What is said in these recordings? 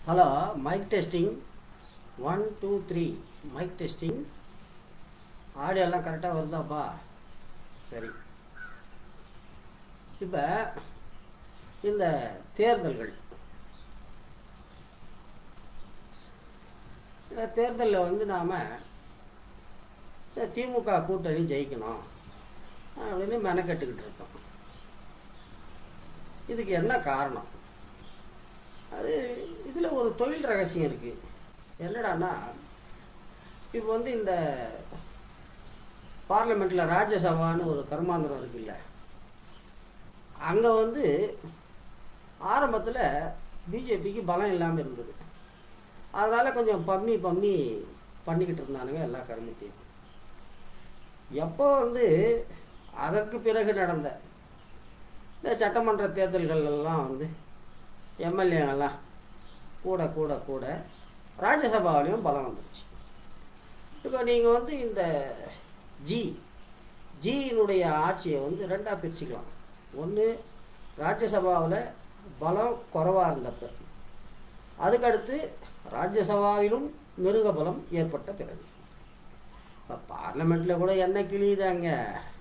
hello mic testing one two three mic testing audio எல்லாம் கரெக்டாக வருதாப்பா சரி இப்போ இந்த தேர்தல்கள் இந்த தேர்தலில் வந்து நாம் திமுக கூட்டணி ஜெயிக்கணும் அப்படின்னு மெனக்கெட்டுக்கிட்டு இருக்கோம் இதுக்கு என்ன காரணம் அது இதில் ஒரு தொழில் ரகசியம் இருக்குது என்னடான்னா இப்போ வந்து இந்த பார்லிமெண்ட்டில் ராஜ்யசபான்னு ஒரு கர்மாந்திரம் இருக்குல்ல அங்கே வந்து ஆரம்பத்தில் பிஜேபிக்கு பலம் இல்லாமல் இருந்தது அதனால் கொஞ்சம் பம்மி பம்மி பண்ணிக்கிட்டு இருந்தானுங்க எல்லா கருமத்தையும் எப்போ வந்து அதற்கு பிறகு நடந்த இந்த சட்டமன்ற தேர்தல்கள் எல்லாம் வந்து எம்எல்ஏங்கெல்லாம் கூட கூட கூட ராஜ்யசபாவிலையும் பலம் வந்துருச்சு இப்போ நீங்கள் வந்து இந்த ஜி ஜியினுடைய ஆட்சியை வந்து ரெண்டாக பிரிச்சுக்கலாம் ஒன்று ராஜ்யசபாவில் பலம் குறைவாக இருந்தப்ப அதுக்கடுத்து ராஜ்யசபாவிலும் மிருக பலம் ஏற்பட்ட பிறகு இப்போ பார்லமெண்ட்டில் கூட என்ன கிழியுதாங்க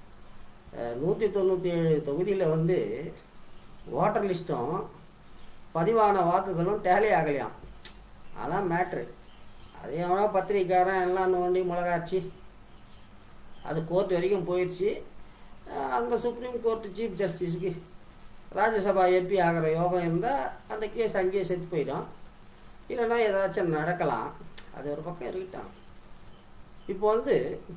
நூற்றி தொண்ணூற்றி ஏழு தொகுதியில் வந்து ஓட்டர் லிஸ்ட்டும் பதிவான வாக்குகளும் டேலி ஆகலையாம் அதான் மேட்ரு அது எவனோ பத்திரிக்காரன் எல்லாம் நோண்டி மிளகாச்சு அது கோர்ட் வரைக்கும் போயிடுச்சு அந்த சுப்ரீம் கோர்ட்டு சீஃப் ஜஸ்டிஸுக்கு ராஜ்யசபா எம்பி ஆகிற யோகம் இருந்தால் அந்த கேஸ் அங்கேயே செத்து போயிடும் இல்லைன்னா ஏதாச்சும் நடக்கலாம் அது ஒரு பக்கம் இருக்கட்டும் இப்போ வந்து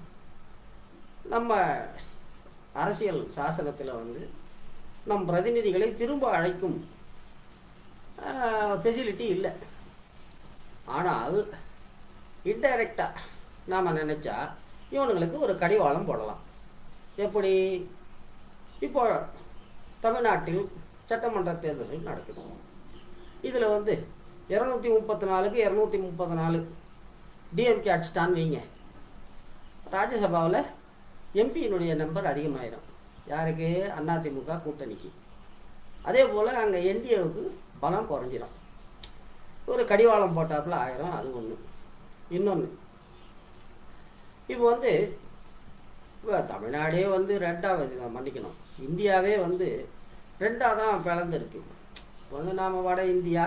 நம்ம அரசியல் சாசனத்தில் வந்து நம் பிரதிநிதிகளை திரும்ப அழைக்கும் ஃபெசிலிட்டி இல்லை ஆனால் இன்டைரக்டாக நாம் நினச்சா இவனுங்களுக்கு ஒரு கடிவாளம் போடலாம் எப்படி இப்போ தமிழ்நாட்டில் சட்டமன்ற தேர்தல்கள் நடக்குது இதில் வந்து இரநூத்தி முப்பத்தி நாலுக்கு இரநூத்தி முப்பத்தி நாலு டிஎம்கே அடிச்சிட்டான்னு வைங்க ராஜ்யசபாவில் எம்பியினுடைய நம்பர் அதிகமாயிரும் யாருக்கு அதிமுக கூட்டணிக்கு அதே போல் அங்கே என்டிஏவுக்கு பலம் குறைஞ்சிரும் ஒரு கடிவாளம் போட்டாப்புல ஆயிரம் அது ஒன்று இன்னொன்று இப்போ வந்து இப்போ தமிழ்நாடே வந்து ரெண்டாவது மன்னிக்கணும் இந்தியாவே வந்து ரெண்டாக தான் பிளந்துருக்கு இப்போ வந்து நாம் வட இந்தியா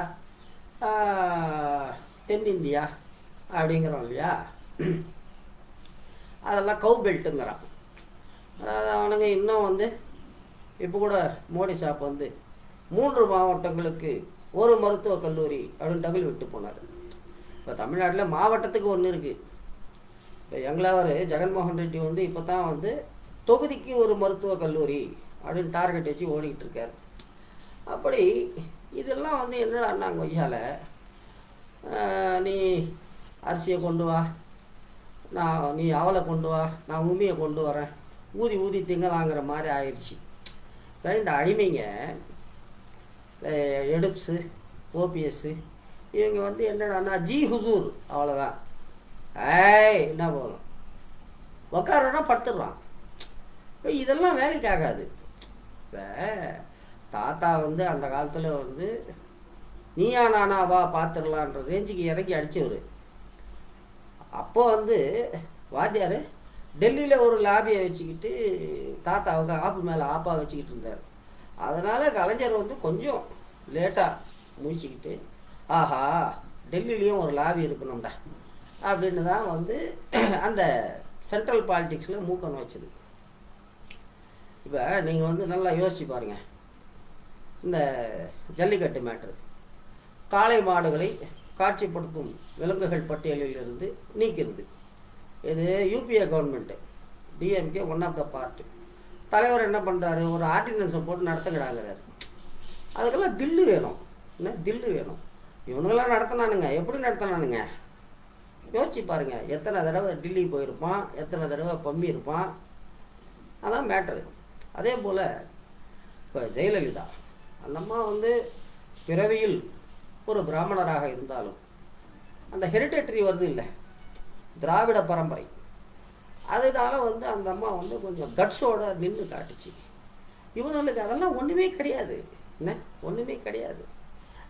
தென்னிந்தியா அப்படிங்கிறோம் இல்லையா அதெல்லாம் கவு பெல்ட்டுங்கிறான் அதாவது அவனுங்க இன்னும் வந்து இப்போ கூட மோடி சாப் வந்து மூன்று மாவட்டங்களுக்கு ஒரு மருத்துவக் கல்லூரி அப்படின்னு டகுல் விட்டு போனார் இப்போ தமிழ்நாட்டில் மாவட்டத்துக்கு ஒன்று இருக்குது இப்போ எங்களாவர் ஜெகன்மோகன் ரெட்டி வந்து இப்போ தான் வந்து தொகுதிக்கு ஒரு மருத்துவக் கல்லூரி அப்படின்னு டார்கெட் வச்சு ஓடிக்கிட்டு இருக்கார் அப்படி இதெல்லாம் வந்து என்னடா கொய்யால நீ அரிசியை கொண்டு வா நான் நீ அவளை கொண்டு வா நான் உமியை கொண்டு வரேன் ஊதி ஊதி திங்கலாங்கிற மாதிரி ஆயிடுச்சு இந்த அடிமைங்க எடுப்ஸு ஓபிஎஸ்ஸு இவங்க வந்து என்னடான்னா ஜி ஹுசூர் அவ்வளோதான் ஏய் என்ன போதும் உக்காரனா படுத்துடுறான் இப்போ இதெல்லாம் வேலைக்கு ஆகாது இப்போ தாத்தா வந்து அந்த காலத்தில் வந்து நீயா நானா வா பார்த்துடலான்ற ரேஞ்சுக்கு இறக்கி அடித்தவர் அப்போ வந்து வாத்தியார் டெல்லியில் ஒரு லாபியை வச்சுக்கிட்டு தாத்தாவுக்கு ஆப்பு மேலே ஆப்பாக வச்சுக்கிட்டு இருந்தார் அதனால் கலைஞர் வந்து கொஞ்சம் லேட்டாக முடிச்சுக்கிட்டு ஆஹா டெல்லிலையும் ஒரு லாபி இருக்கணும்டா அப்படின்னு தான் வந்து அந்த சென்ட்ரல் பாலிட்டிக்ஸில் மூக்கம் வச்சுது இப்போ நீங்கள் வந்து நல்லா யோசிச்சு பாருங்கள் இந்த ஜல்லிக்கட்டு மேட்ரு காளை மாடுகளை காட்சிப்படுத்தும் விலங்குகள் பட்டியலில் இருந்து நீக்கிறது இது UPA government DMK one of the part தலைவர் என்ன பண்ணுறாரு ஒரு ஆர்டினன்ஸை போட்டு நடத்துக்கிறாங்கிறாரு அதுக்கெல்லாம் தில்லு வேணும் என்ன தில்லு வேணும் இவனுங்களாம் நடத்தினானுங்க எப்படி நடத்தினானுங்க யோசிச்சு பாருங்க எத்தனை தடவை டில்லி போயிருப்பான் எத்தனை தடவை பம்மி இருப்பான் அதான் மேட்ரு அதே போல் இப்போ ஜெயலலிதா அந்த அம்மா வந்து பிறவியில் ஒரு பிராமணராக இருந்தாலும் அந்த ஹெரிடேட்டரி வருது இல்லை திராவிட பரம்பரை அதனால வந்து அந்த அம்மா வந்து கொஞ்சம் கட்ஸோட நின்று காட்டுச்சு இவனுங்களுக்கு அதெல்லாம் ஒன்றுமே கிடையாது என்ன ஒன்றுமே கிடையாது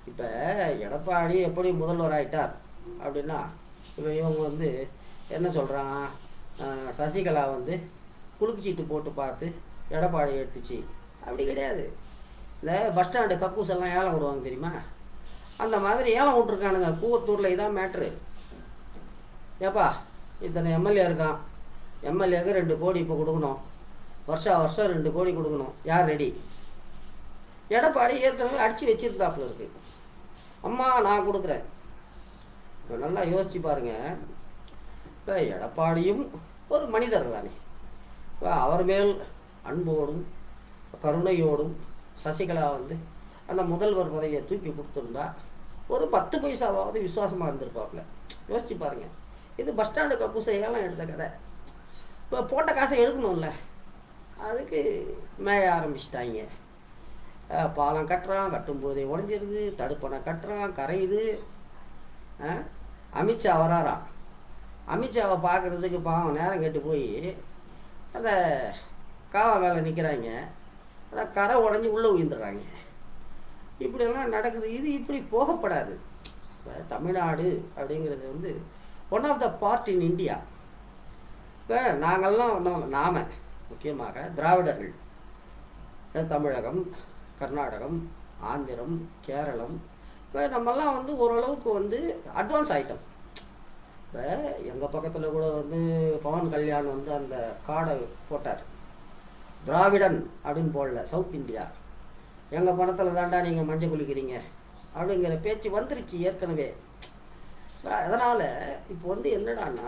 இப்போ எடப்பாடி எப்படி முதல்வர் ஆயிட்டார் அப்படின்னா இப்போ இவங்க வந்து என்ன சொல்கிறான் சசிகலா வந்து குலுக்குச்சீட்டு போட்டு பார்த்து எடப்பாடி எடுத்துச்சு அப்படி கிடையாது இந்த பஸ் ஸ்டாண்டு கக்கூஸ் எல்லாம் ஏலம் விடுவாங்க தெரியுமா அந்த மாதிரி ஏலம் விட்ருக்கானுங்க கூவத்தூரில் இதான் மேட்ரு ஏப்பா இத்தனை எம்எல்ஏ இருக்கான் எம்எல்ஏக்கு ரெண்டு கோடி இப்போ கொடுக்கணும் வருஷா வருஷம் ரெண்டு கோடி கொடுக்கணும் யார் ரெடி எடப்பாடி ஏற்கனவே அடித்து வச்சிருந்தாப்புல இருக்கு அம்மா நான் கொடுக்குறேன் இப்போ நல்லா யோசிச்சு பாருங்க இப்போ எடப்பாடியும் ஒரு மனிதர் தானே இப்போ அவர் மேல் அன்போடும் கருணையோடும் சசிகலா வந்து அந்த முதல்வர் பதவியை தூக்கி கொடுத்துருந்தா ஒரு பத்து பைசாவாவது விசுவாசமாக இருந்திருப்பாப்புல யோசிச்சு பாருங்க இது பஸ் ஸ்டாண்டு கப்பூசை ஏலம் எடுத்த கதை இப்போ போட்ட காசை எடுக்கணும்ல அதுக்கு மேய ஆரம்பிச்சிட்டாங்க அஹ் பாலம் கட்டுறான் கட்டும்போதே உடஞ்சிருது தடுப்பணை கட்டுறான் கரையுது அஹ் அமித்ஷா வராராம் அமித்ஷாவை பார்க்குறதுக்கு பாவம் நேரம் கெட்டு போய் அந்த காவா மேலே நிற்கிறாங்க அதான் கரை உடஞ்சி உள்ளே விழுந்துடுறாங்க இப்படியெல்லாம் நடக்குது இது இப்படி போகப்படாது இப்போ தமிழ்நாடு அப்படிங்கிறது வந்து one of the part in India இப்போ நாங்கள்லாம் ஒன்றும் நாம முக்கியமாக திராவிடர்கள் அஹ் தமிழகம் கர்நாடகம் ஆந்திரம் கேரளம் இப்போ நம்மெல்லாம் வந்து ஓரளவுக்கு வந்து அட்வான்ஸ் ஆகிட்டோம் இப்போ எங்கள் பக்கத்தில் கூட வந்து பவன் கல்யாண் வந்து அந்த கார்டை போட்டார் திராவிடன் அப்படின்னு போடல சவுத் இந்தியா எங்கள் பணத்தில் தாண்டா நீங்கள் மஞ்சள் குளிக்கிறீங்க அப்படிங்கிற பேச்சு வந்துருச்சு ஏற்கனவே அதனால் இப்போ வந்து என்னடான்னா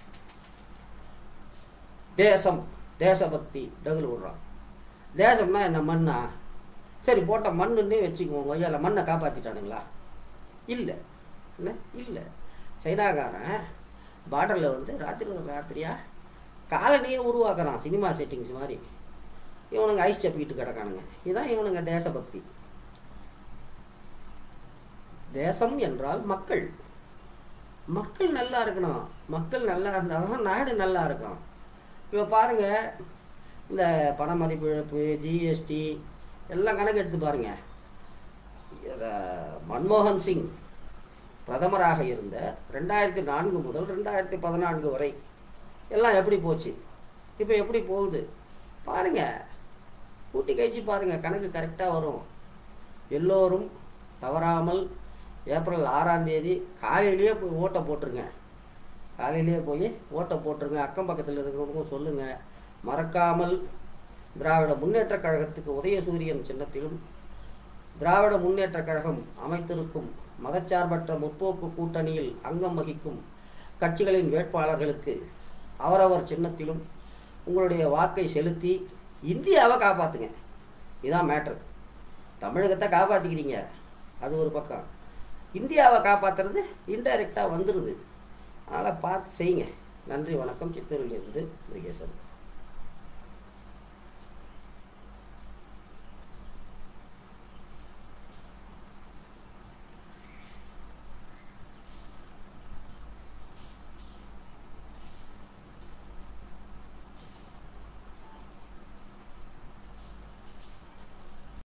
தேசம் தேசபக்தி டகுல் விடுறான் தேசம்னா என்ன மண்ணா சரி போட்ட மண்ணுன்னே வச்சுக்குவோம் கொய்யால மண்ணை காப்பாற்றிட்டானுங்களா இல்லை என்ன இல்லை சைனாக்காரன் பார்டரில் வந்து ராத்திரி ராத்திரியா காலனியே உருவாக்குறான் சினிமா செட்டிங்ஸ் மாதிரி இவனுங்க ஐஸ் சப்பிக்கிட்டு கிடக்கானுங்க இதுதான் இவனுங்க தேசபக்தி தேசம் என்றால் மக்கள் மக்கள் நல்லா இருக்கணும் மக்கள் நல்லா இருந்தால் தான் நாடு நல்லா இருக்கும் இப்போ பாருங்க இந்த பண மதிப்பு இழப்பு ஜிஎஸ்டி எல்லாம் கணக்கு எடுத்து பாருங்க இத மன்மோகன் சிங் பிரதமராக இருந்த ரெண்டாயிரத்தி நான்கு முதல் ரெண்டாயிரத்தி பதினான்கு வரை எல்லாம் எப்படி போச்சு இப்போ எப்படி போகுது பாருங்க கூட்டி கழிச்சு பாருங்க கணக்கு கரெக்டாக வரும் எல்லோரும் தவறாமல் ஏப்ரல் ஆறாம் தேதி காலையிலேயே போய் ஓட்டை போட்டுருங்க காலையிலேயே போய் ஓட்டை போட்டுருங்க அக்கம் பக்கத்தில் இருக்கிறவங்களுக்கும் சொல்லுங்கள் மறக்காமல் திராவிட முன்னேற்றக் கழகத்துக்கு உதயசூரியன் சின்னத்திலும் திராவிட முன்னேற்றக் கழகம் அமைத்திருக்கும் மதச்சார்பற்ற முற்போக்கு கூட்டணியில் அங்கம் வகிக்கும் கட்சிகளின் வேட்பாளர்களுக்கு அவரவர் சின்னத்திலும் உங்களுடைய வாக்கை செலுத்தி இந்தியாவை காப்பாற்றுங்க இதான் மேட்ரு தமிழகத்தை காப்பாற்றிக்கிறீங்க அது ஒரு பக்கம் இந்தியாவை காப்பாற்றுறது இன்டைரக்டாக வந்துடுது அதனால் பார்த்து செய்யுங்க நன்றி வணக்கம் சித்தூரிலிருந்து முருகேசன்